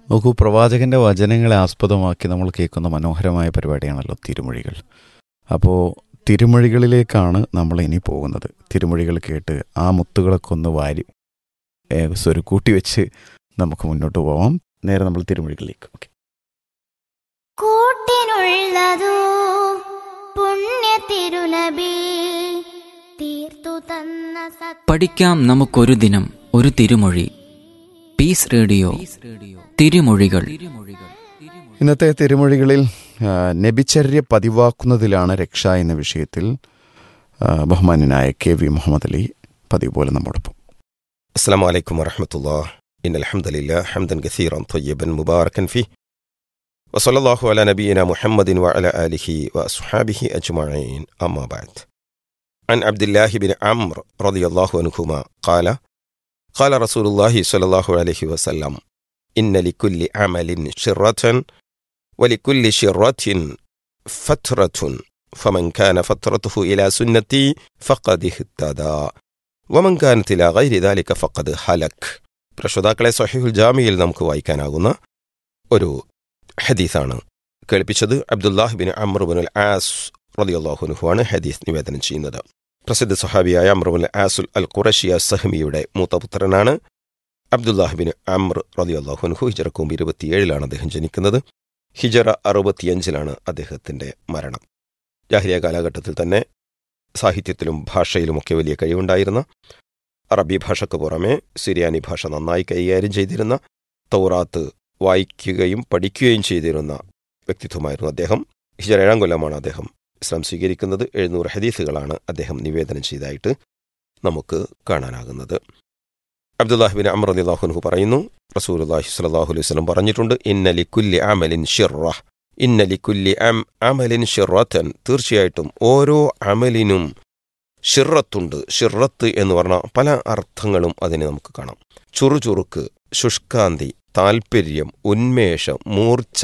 നോക്കൂ പ്രവാചകന്റെ വചനങ്ങളെ ആസ്പദമാക്കി നമ്മൾ കേൾക്കുന്ന മനോഹരമായ പരിപാടിയാണല്ലോ തിരുമൊഴികൾ അപ്പോൾ തിരുമൊഴികളിലേക്കാണ് നമ്മൾ ഇനി പോകുന്നത് തിരുമൊഴികൾ കേട്ട് ആ മുത്തുകളൊക്കെ ഒന്ന് വാരി ഏ, സ്വരുക്കൂട്ടി വെച്ച് നമുക്ക് മുന്നോട്ട് പോവാം നേരെ നമ്മൾ തിരുമൊഴികളിലേക്ക് ഓക്കെ കൂട്ടിനുള്ളതോ പുണ്യ തിരുനബി തീർത്തു തന്ന സത് പഠിക്കാം നമുക്കൊരു ദിനം ഒരു തിരുമൊഴി പീസ് റേഡിയോ തിരുമൊഴികൾ ഇന്നത്തെ തിരുമൊഴികളിൽ ആ, നബിചര്യ പതിവാക്കുന്നതിലാണ് രക്ഷ എന്ന വിഷയത്തിൽ ആ, ബഹുമാന്യനായ കെ വി മുഹമ്മദ് അലി പതിവ് പോലെ നമ്മോടൊപ്പം السلام عليكم ورحمة الله إن الحمد لله حمدا كثيرا طيبا مباركا فيه وصلى الله على نبينا محمد وعلى آله وأصحابه أجمعين أما بعد عن عبد الله بن عمرو رضي الله عنهما قال قال رسول الله صلى الله عليه وسلم إن لكل عمل شرة ولكل شرة فترة فمن كان فترته إلى سنتي فقد اهتدى വമൻ കാനത്തില ഗൈരി ദാലിക ഫഖദ് ഹലക് പ്രശ്രോതാക്കളെ സഹിഹുൽ ജാമിയിൽ നമുക്ക് വായിക്കാനാകുന്ന ഒരു ഹദീസാണ് കേൾപ്പിച്ചത് അബ്ദുല്ലാഹ് ബിൻ അമ്രുബിൻ ആസ് റളിയല്ലാഹുനുഹുവാണ് ഹദീസ് നിവേദനം ചെയ്യുന്നത് പ്രസിദ്ധ സഹാബിയായ അമ്രുബിൻ ആസുൽ അൽ ഖുറഷിയ സഹമിയുടെ മൂത്തപുത്രനാണ് അബ്ദുല്ലാഹ് ബിൻ അമ്ർ റളിയല്ലാഹുനുഹു ഹിജറക്കും ഇരുപത്തിയേഴിലാണ് അദ്ദേഹം ജനിക്കുന്നത് ഹിജറ അറുപത്തിയഞ്ചിലാണ് അദ്ദേഹത്തിന്റെ മരണം ജാഹിലിയ കാലഘട്ടത്തിൽ തന്നെ സാഹിത്യത്തിലും ഭാഷയിലുമൊക്കെ വലിയ കഴിവുണ്ടായിരുന്ന അറബി ഭാഷയ്ക്ക് പുറമെ സിരിയാനി ഭാഷ നന്നായി കൈകാര്യം ചെയ്തിരുന്ന തൗറാത്ത് വായിക്കുകയും പഠിക്കുകയും ചെയ്തിരുന്ന വ്യക്തിത്വമായിരുന്നു അദ്ദേഹം ഹിജറ ഏഴാം കൊല്ലമാണ് അദ്ദേഹം ഇസ്ലാം സ്വീകരിക്കുന്നത് എഴുന്നൂറ് ഹദീസുകളാണ് അദ്ദേഹം നിവേദനം ചെയ്തതായിട്ട് നമുക്ക് കാണാനാകുന്നത് അബ്ദുല്ലാഹിബിൻ അമർ അലിഹുൻഹു പറയുന്നു റസൂലുല്ലാഹി സ്വല്ലല്ലാഹു അലൈഹി വസല്ലം പറഞ്ഞിട്ടുണ്ട് ഇന്നലി കുല്ലി അമലിൻ ഷിറ ഇന്നലി കുല്ലി അം അമലിൻ ഷിറത്തൻ തീർച്ചയായിട്ടും ഓരോ അമലിനും ഷിറത്തുണ്ട് ഷിറത്ത് എന്ന് പറഞ്ഞാൽ പല അർത്ഥങ്ങളും അതിന് നമുക്ക് കാണാം ചുറുചുറുക്ക് ശുഷ്കാന്തി താൽപ്പര്യം ഉന്മേഷം മൂർച്ച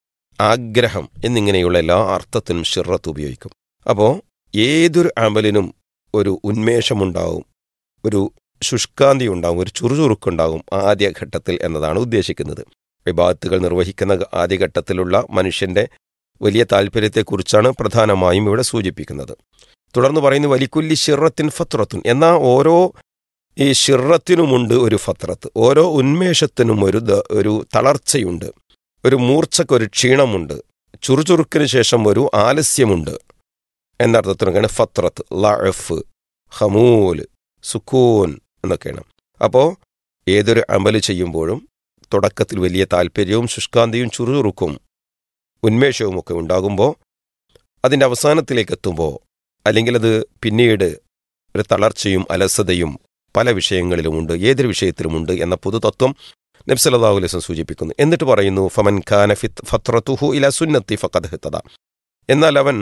ആഗ്രഹം എന്നിങ്ങനെയുള്ള എല്ലാ അർത്ഥത്തിനും ഷിറത്ത് ഉപയോഗിക്കും അപ്പോൾ ഏതൊരു അമലിനും ഒരു ഉന്മേഷമുണ്ടാവും ഒരു ശുഷ്കാന്തി ഉണ്ടാവും ഒരു ചുറുചുറുക്കുണ്ടാവും ആദ്യഘട്ടത്തിൽ എന്നതാണ് ഉദ്ദേശിക്കുന്നത് വിഭാഗത്തുകൾ നിർവഹിക്കുന്ന ആദ്യഘട്ടത്തിലുള്ള മനുഷ്യന്റെ വലിയ താല്പര്യത്തെക്കുറിച്ചാണ് പ്രധാനമായും ഇവിടെ സൂചിപ്പിക്കുന്നത് തുടർന്ന് പറയുന്നു വലിക്കുല്ലി ഷിറത്തിൻ ഫത്രത്തുൻ എന്നാൽ ഓരോ ഈ ഷിറത്തിനുമുണ്ട് ഒരു ഫത്രത്ത് ഓരോ ഉന്മേഷത്തിനും ഒരു ദ- ഒരു തളർച്ചയുണ്ട് ഒരു മൂർച്ചക്കൊരു ക്ഷീണമുണ്ട് ചുറുചുറുക്കിന് ശേഷം ഒരു ആലസ്യമുണ്ട് എന്നർത്ഥത്തിനൊക്കെയാണ് ഫത്രത്ത് ലഅഫ് ഹമൂൽ സുക്കൂൻ എന്നൊക്കെയാണ് അപ്പോൾ ഏതൊരു അമല് ചെയ്യുമ്പോഴും തുടക്കത്തിൽ വലിയ താല്പര്യവും ശുഷ്കാന്തിയും ചുറുചുറുക്കും ഉന്മേഷവും ഒക്കെ ഉണ്ടാകുമ്പോൾ അതിൻ്റെ അവസാനത്തിലേക്ക് എത്തുമ്പോൾ അല്ലെങ്കിൽ അത് പിന്നീട് ഒരു തളർച്ചയും അലസതയും പല വിഷയങ്ങളിലുമുണ്ട് ഏതൊരു വിഷയത്തിലുമുണ്ട് എന്ന പൊതുതത്വം നബ്സല്ലാഹു അലൈസ് സൂചിപ്പിക്കുന്നു എന്നിട്ട് പറയുന്നു ഫമൻ ഖാന ഫിത് ഫത്രത്തുഹു ഇല സുന്നത്തി ഫഖദ് ഹിത്തദ എന്നാൽ അവൻ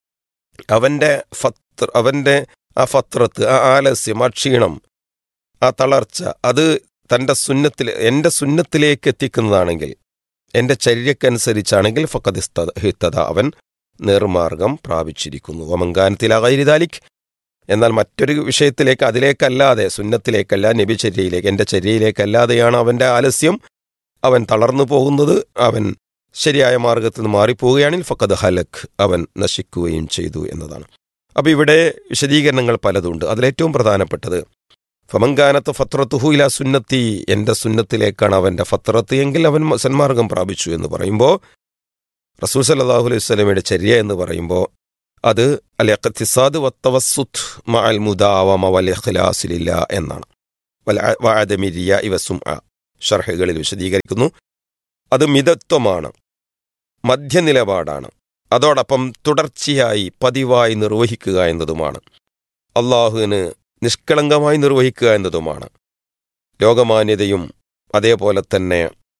അവൻ്റെ ഫത്ര അവൻ്റെ ആ ഫത്രത്ത് ആ ആലസ്യം ആ ക്ഷീണം ആ തളർച്ച അത് തൻ്റെ സുന്നത്തിൽ എൻ്റെ സുന്നത്തിലേക്ക് എത്തിക്കുന്നതാണെങ്കിൽ എൻ്റെ ചര്യക്കനുസരിച്ചാണെങ്കിൽ ഫഖദ് ഇസ്ത- ഹിത്തദ അവൻ നേർമാർഗം പ്രാപിച്ചിരിക്കുന്നു വമങ്കാനത്തിലാകൈരിതാലിക് എന്നാൽ മറ്റൊരു വിഷയത്തിലേക്ക് അതിലേക്കല്ലാതെ സുന്നത്തിലേക്കല്ല നബിചര്യയിലേക്ക് എൻ്റെ ചര്യയിലേക്കല്ലാതെയാണ് അവൻ്റെ ആലസ്യം അവൻ തളർന്നു പോകുന്നത് അവൻ ശരിയായ മാർഗത്തിൽ നിന്ന് മാറിപ്പോവുകയാണെങ്കിൽ ഫക്കത് ഹലക് അവൻ നശിക്കുകയും ചെയ്തു എന്നതാണ് അപ്പോൾ ഇവിടെ വിശദീകരണങ്ങൾ പലതുണ്ട് അതിലേറ്റവും പ്രധാനപ്പെട്ടത് ഫമങ്കാനത്ത് ഫത്രത്തുഹു ഇല സുന്നത്തി എൻ്റെ സുന്നത്തിലേക്കാണ് അവൻ്റെ ഫത്രത്ത് എങ്കിൽ അവൻ സന്മാർഗം പ്രാപിച്ചു എന്ന് പറയുമ്പോൾ റസൂൽ സല്ലാഹു അലൈഹി സ്വലമയുടെ ചര്യ എന്ന് പറയുമ്പോൾ അത് അൽ ഇഖ്തിസാദ് വത്തവസ്സുത്ത് മഅൽ മുദാവമ വൽ ഇഖ്ലാസിലില്ല എന്നാണ് വൽ അ- വഅദമി റിയാഇ വസുംഅ ഷർഹുകളിൽ വിശദീകരിക്കുന്നു അത് മിതത്വമാണ് മധ്യനിലപാടാണ് അതോടൊപ്പം തുടർച്ചയായി പതിവായി നിർവഹിക്കുക എന്നതുമാണ് അള്ളാഹുവിന് നിഷ്കളങ്കമായി നിർവഹിക്കുക എന്നതുമാണ് ലോകമാന്യതയും അതേപോലെ തന്നെ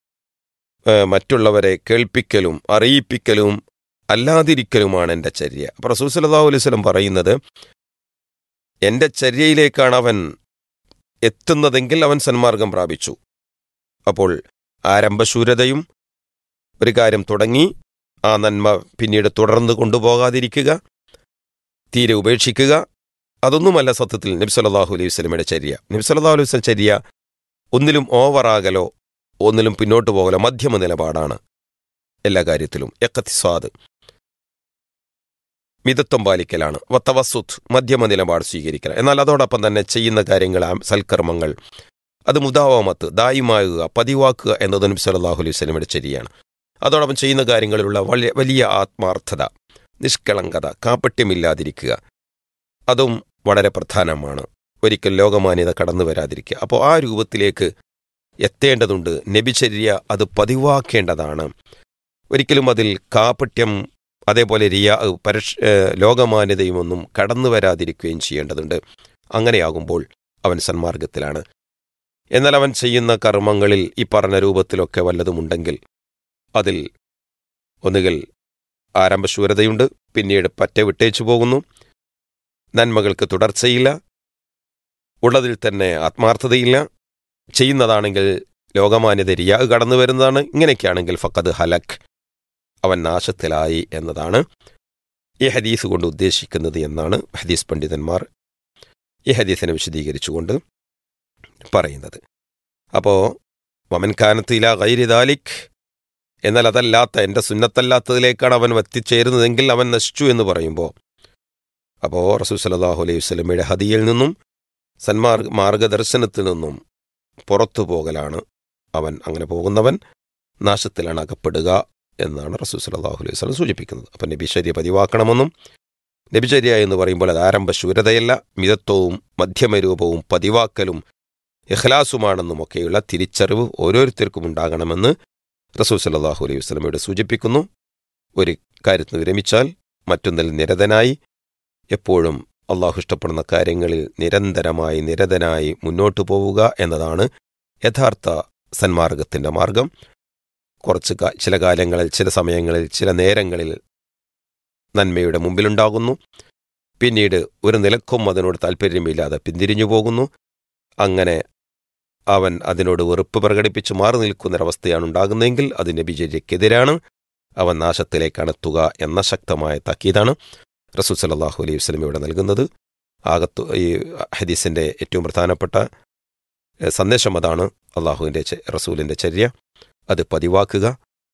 ഏഹ്, മറ്റുള്ളവരെ കേൾപ്പിക്കലും അറിയിപ്പിക്കലും അല്ലാതിരിക്കലുമാണ് എൻ്റെ ചര്യ അപ്പോൾ റസൂൽ സല്ലല്ലാഹു അലൈഹി വസല്ലം പറയുന്നത് എൻ്റെ ചര്യയിലേക്കാണ് അവൻ എത്തുന്നതെങ്കിൽ അവൻ സന്മാർഗം പ്രാപിച്ചു അപ്പോൾ ആരംഭശൂരതയും ഒരു കാര്യം തുടങ്ങി ആ നന്മ പിന്നീട് തുടർന്ന് കൊണ്ടുപോകാതിരിക്കുക തീരെ ഉപേക്ഷിക്കുക അതൊന്നുമല്ല സത്യത്തിൽ നബി സല്ലല്ലാഹു അലൈഹി വസല്ലമയുടെ ചര്യ നബി സല്ലല്ലാഹു അലൈഹി വസല്ലം ചര്യ ഒന്നിലും ഓവറാകലോ ഒന്നിലും പിന്നോട്ട് പോകല മധ്യമ നിലപാടാണ് എല്ലാ കാര്യത്തിലും എക്കത്തിസ്വാദ് മിതത്വം പാലിക്കലാണ് വത്തവസുത്ത് മധ്യമ നിലപാട് സ്വീകരിക്കൽ എന്നാൽ അതോടൊപ്പം തന്നെ ചെയ്യുന്ന കാര്യങ്ങൾ ആ സൽക്കർമ്മങ്ങൾ അത് മുദാവമത്ത് ദായുമാകുക പതിവാക്കുക എന്നതും സലാഹു അലൈഹി സ്വലമിയുടെ ശരിയാണ് അതോടൊപ്പം ചെയ്യുന്ന കാര്യങ്ങളിലുള്ള വലിയ വലിയ ആത്മാർത്ഥത നിഷ്കളങ്കത കാപ്പട്യമില്ലാതിരിക്കുക അതും വളരെ പ്രധാനമാണ് ഒരിക്കൽ ലോകമാന്യത കടന്നു വരാതിരിക്കുക അപ്പോൾ ആ രൂപത്തിലേക്ക് എത്തേണ്ടതുണ്ട് നബിചര്യ അത് പതിവാക്കേണ്ടതാണ് ഒരിക്കലും അതിൽ കാപ്പട്യം അതേപോലെ റിയ പരഷ് ഏഹ് ലോകമാന്യതയുമൊന്നും കടന്നു വരാതിരിക്കുകയും ചെയ്യേണ്ടതുണ്ട് അങ്ങനെയാകുമ്പോൾ അവൻ സന്മാർഗത്തിലാണ് എന്നാൽ അവൻ ചെയ്യുന്ന കർമ്മങ്ങളിൽ ഈ പറഞ്ഞ രൂപത്തിലൊക്കെ വല്ലതുമുണ്ടെങ്കിൽ അതിൽ ഒന്നുകിൽ ആരംഭശൂരതയുണ്ട് പിന്നീട് പറ്റ വിട്ടേച്ചു പോകുന്നു നന്മകൾക്ക് തുടർച്ചയില്ല ഉള്ളതിൽ തന്നെ ആത്മാർത്ഥതയില്ല ചെയ്യുന്നതാണെങ്കിൽ ലോകമാന്യത റിയാ കടന്നു വരുന്നതാണ് ഇങ്ങനെയൊക്കെയാണെങ്കിൽ ഫക്കത് ഹലക് അവൻ നാശത്തിലായി എന്നതാണ് ഈ ഹദീസ് കൊണ്ട് ഉദ്ദേശിക്കുന്നത് എന്നാണ് ഹദീസ് പണ്ഡിതന്മാർ ഈ ഹദീസിനെ വിശദീകരിച്ചുകൊണ്ട് പറയുന്നത് അപ്പോൾ വമൻഖാനത്തില ഗൈരിദാലിക് എന്നാൽ അതല്ലാത്ത എൻ്റെ സുന്നത്തല്ലാത്തതിലേക്കാണ് അവൻ എത്തിച്ചേരുന്നതെങ്കിൽ അവൻ നശിച്ചു എന്ന് പറയുമ്പോൾ അപ്പോൾ റസൂൽ സലാഹു അലൈഹി വസ്ലമയുടെ ഹദിയിൽ നിന്നും സന്മാർഗ മാർഗദർശനത്തിൽ നിന്നും പുറത്തു പോകലാണ് അവൻ അങ്ങനെ പോകുന്നവൻ നാശത്തിലാണ് അകപ്പെടുക എന്നാണ് റസൂൽ സലാഹു അലൈഹി വസ്ലം സൂചിപ്പിക്കുന്നത് അപ്പം നബിചര്യ പതിവാക്കണമെന്നും നബിചര്യ എന്ന് പറയുമ്പോൾ അത് ആരംഭ ശൂരതയല്ല മിതത്വവും മധ്യമരൂപവും പതിവാക്കലും ഇഖ്ലാസുമാണെന്നുമൊക്കെയുള്ള തിരിച്ചറിവ് ഓരോരുത്തർക്കും ഉണ്ടാകണമെന്ന് റസൂൽ സല്ലാഹു അലൈഹി വസ്ലമയോട് സൂചിപ്പിക്കുന്നു ഒരു കാര്യത്തിന് വിരമിച്ചാൽ മറ്റൊന്നിൽ നിരതനായി എപ്പോഴും അള്ളാഹു ഇഷ്ടപ്പെടുന്ന കാര്യങ്ങളിൽ നിരന്തരമായി നിരതനായി മുന്നോട്ടു പോവുക എന്നതാണ് യഥാർത്ഥ സന്മാർഗത്തിൻ്റെ മാർഗം കുറച്ച് കാ- ചില കാലങ്ങളിൽ ചില സമയങ്ങളിൽ ചില നേരങ്ങളിൽ നന്മയുടെ മുമ്പിലുണ്ടാകുന്നു പിന്നീട് ഒരു നിലക്കും അതിനോട് താല്പര്യമില്ലാതെ പിന്തിരിഞ്ഞു പോകുന്നു അങ്ങനെ അവൻ അതിനോട് വെറുപ്പ് പ്രകടിപ്പിച്ച് മാറി നിൽക്കുന്നൊരവസ്ഥയാണ് ഉണ്ടാകുന്നതെങ്കിൽ അത് നബിചര്യക്കെതിരാണ് അവൻ നാശത്തിലേക്കാണ് എത്തുക എന്ന ശക്തമായ താക്കീതാണ് റസൂൽ സലാഹു അലൈഹി വസ്ലം ഇവിടെ നൽകുന്നത് ആകത്തു ഈ ഹദീസിൻ്റെ ഏറ്റവും പ്രധാനപ്പെട്ട എഹ്, സന്ദേശം അതാണ് അള്ളാഹുവിൻ്റെ റസൂലിൻ്റെ ചര്യ അത് പതിവാക്കുക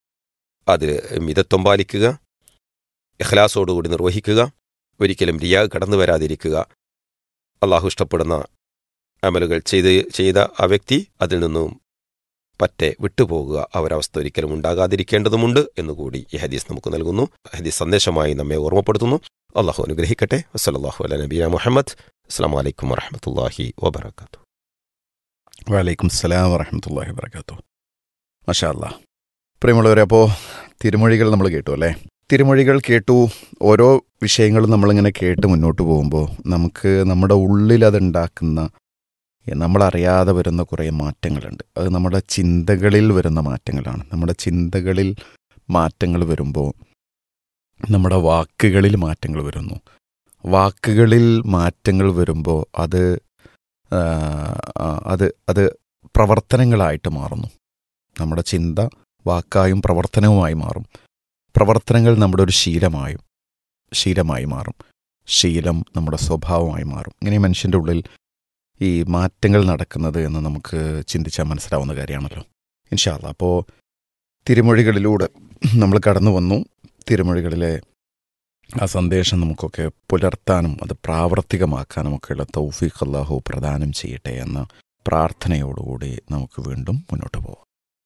അത് മിതത്വം പാലിക്കുക ഇഖ്ലാസോടുകൂടി നിർവഹിക്കുക ഒരിക്കലും റിയാ കടന്നു വരാതിരിക്കുക അള്ളാഹു ഇഷ്ടപ്പെടുന്ന അമലുകൾ ചെയ്ത് ചെയ്ത ആ വ്യക്തി അതിൽ നിന്നും പറ്റെ വിട്ടുപോകുക ആ ഒരവസ്ഥ ഒരിക്കലും ഉണ്ടാകാതിരിക്കേണ്ടതുമുണ്ട് എന്നുകൂടി ഈ ഹദീസ് നമുക്ക് നൽകുന്നു ഹദീസ് സന്ദേശമായി നമ്മെ ഓർമ്മപ്പെടുത്തുന്നു അള്ളാഹു അനുഗ്രഹിക്കട്ടെ വസ്സലാഹു അല നബീന മുഹമ്മദ് അസ്സാം വലൈക്കും വറഹമത്തല്ലാഹി വബർക്കാത്തു വലൈക്കും സ്സലാം വറഹമത്തല്ലാഹി വബർക്കാത്തു മഷാ അല്ലാ പ്രിയമുള്ളവരെ അപ്പോൾ തിരുമൊഴികൾ നമ്മൾ കേട്ടു അല്ലേ തിരുമൊഴികൾ കേട്ടു ഓരോ വിഷയങ്ങളും നമ്മളിങ്ങനെ കേട്ട് മുന്നോട്ട് പോകുമ്പോൾ നമുക്ക് നമ്മുടെ ഉള്ളിൽ അതുണ്ടാക്കുന്ന നമ്മളറിയാതെ വരുന്ന കുറേ മാറ്റങ്ങളുണ്ട് അത് നമ്മുടെ ചിന്തകളിൽ വരുന്ന മാറ്റങ്ങളാണ് നമ്മുടെ ചിന്തകളിൽ മാറ്റങ്ങൾ വരുമ്പോൾ നമ്മുടെ വാക്കുകളിൽ മാറ്റങ്ങൾ വരുന്നു വാക്കുകളിൽ മാറ്റങ്ങൾ വരുമ്പോൾ അത് ആ, ആ, അത് അത് പ്രവർത്തനങ്ങളായിട്ട് മാറുന്നു നമ്മുടെ ചിന്ത വാക്കായും പ്രവർത്തനവുമായി മാറും പ്രവർത്തനങ്ങൾ നമ്മുടെ ഒരു ശീലമായും ശീലമായി മാറും ശീലം നമ്മുടെ സ്വഭാവമായി മാറും ഇങ്ങനെ മനുഷ്യൻ്റെ ഉള്ളിൽ ഈ മാറ്റങ്ങൾ നടക്കുന്നത് എന്ന് നമുക്ക് ചിന്തിച്ചാൽ മനസ്സിലാവുന്ന കാര്യമാണല്ലോ ഇൻഷാല്ല അപ്പോൾ തിരുമൊഴികളിലൂടെ നമ്മൾ കടന്നു വന്നു തിരുമൊഴികളിലെ ആ സന്ദേശം നമുക്കൊക്കെ പുലർത്താനും അത് പ്രാവർത്തികമാക്കാനും ഒക്കെയുള്ള തൗഫീഖ് അള്ളാഹു പ്രദാനം ചെയ്യട്ടെ എന്ന പ്രാർത്ഥനയോടുകൂടി നമുക്ക് വീണ്ടും മുന്നോട്ട് പോകാം